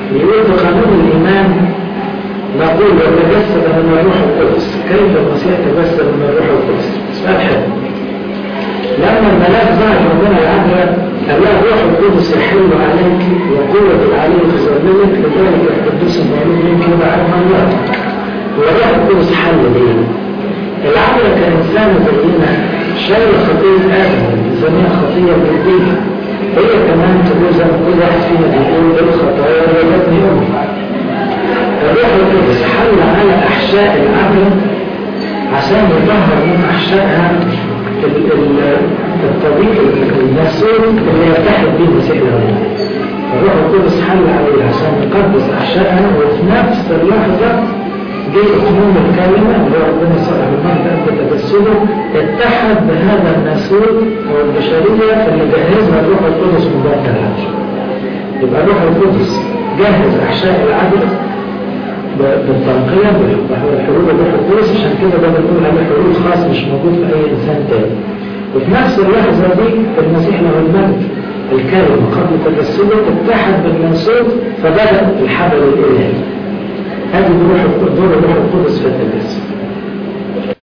يقول بقانون الإيمان نقول وتجسد من الروح القدس كيف المسيح تجسد من الروح القدس سؤال حلو لما الملاك ظهر ربنا العذراء قال له روح القدس يحل عليك وقوة العلي تظللك لذلك القدوس المولود منك يبقى عالم الله وروح القدس حل ليه؟ العذراء كإنسان زينا شايل خطية آدم بنسميها خطية جديدة هي كمان تقول زي ما كل واحد فينا بيقول بالخطايا ولدتني أمي الروح القدس حل على أحشاء العذراء عشان يظهر من أحشائها الطريق المسؤول اللي يرتحل به المسيح الأول الروح القدس حل عليه عشان يقدس أحشائها وفي نفس اللحظة جاي أموم الكلمة اللي ربنا صلى الله عليه وسلم تجسده اتحد بهذا المسؤول أو البشرية اللي جهزها الروح القدس مباشرة يبقى الروح القدس جهز أحشاء العدل بالتنقية بحلول الروح القدس عشان كده ده بنقول عليه حلول خاص مش موجود في أي إنسان تاني وفي نفس اللحظة دي المسيح له المجد الكلمة قبل تجسده اتحد بالمنصوب فبدأ الحبل الإلهي هذه روح دور الروح القدس في التجسد